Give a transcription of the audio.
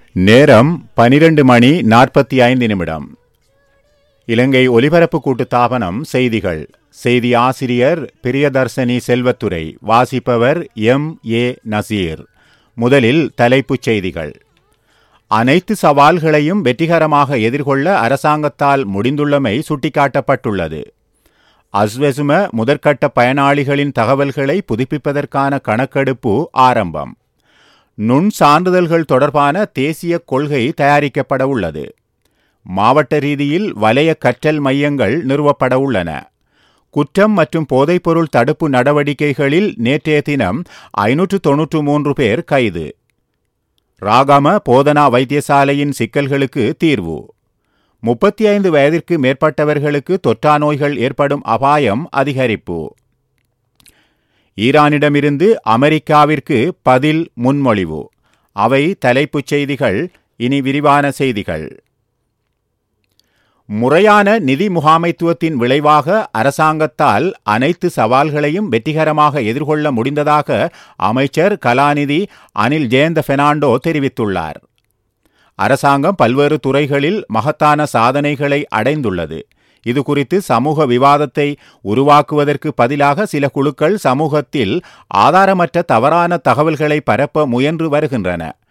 நேரம் பனிரெண்டு மணி நாற்பத்தி ஐந்து நிமிடம் இலங்கை ஒலிபரப்பு கூட்டு தாபனம் செய்திகள் செய்தி ஆசிரியர் பிரியதர்சனி செல்வத்துரை வாசிப்பவர் எம் ஏ நசீர் முதலில் தலைப்புச் செய்திகள் அனைத்து சவால்களையும் வெற்றிகரமாக எதிர்கொள்ள அரசாங்கத்தால் முடிந்துள்ளமை சுட்டிக்காட்டப்பட்டுள்ளது அஸ்வெசும முதற்கட்ட பயனாளிகளின் தகவல்களை புதுப்பிப்பதற்கான கணக்கெடுப்பு ஆரம்பம் நுண் சான்றிதழ்கள் தொடர்பான தேசிய கொள்கை தயாரிக்கப்பட உள்ளது மாவட்ட ரீதியில் வலய கற்றல் மையங்கள் நிறுவப்பட உள்ளன குற்றம் மற்றும் போதைப்பொருள் தடுப்பு நடவடிக்கைகளில் நேற்றைய தினம் ஐநூற்று தொன்னூற்று மூன்று பேர் கைது ராகம போதனா வைத்தியசாலையின் சிக்கல்களுக்கு தீர்வு முப்பத்தி ஐந்து வயதிற்கு மேற்பட்டவர்களுக்கு தொற்றா நோய்கள் ஏற்படும் அபாயம் அதிகரிப்பு ஈரானிடமிருந்து அமெரிக்காவிற்கு பதில் முன்மொழிவு அவை தலைப்புச் செய்திகள் இனி விரிவான செய்திகள் முறையான நிதி முகாமைத்துவத்தின் விளைவாக அரசாங்கத்தால் அனைத்து சவால்களையும் வெற்றிகரமாக எதிர்கொள்ள முடிந்ததாக அமைச்சர் கலாநிதி அனில் ஜெயந்த பெர்னாண்டோ தெரிவித்துள்ளார் அரசாங்கம் பல்வேறு துறைகளில் மகத்தான சாதனைகளை அடைந்துள்ளது இது குறித்து சமூக விவாதத்தை உருவாக்குவதற்கு பதிலாக சில குழுக்கள் சமூகத்தில் ஆதாரமற்ற தவறான தகவல்களை பரப்ப முயன்று வருகின்றன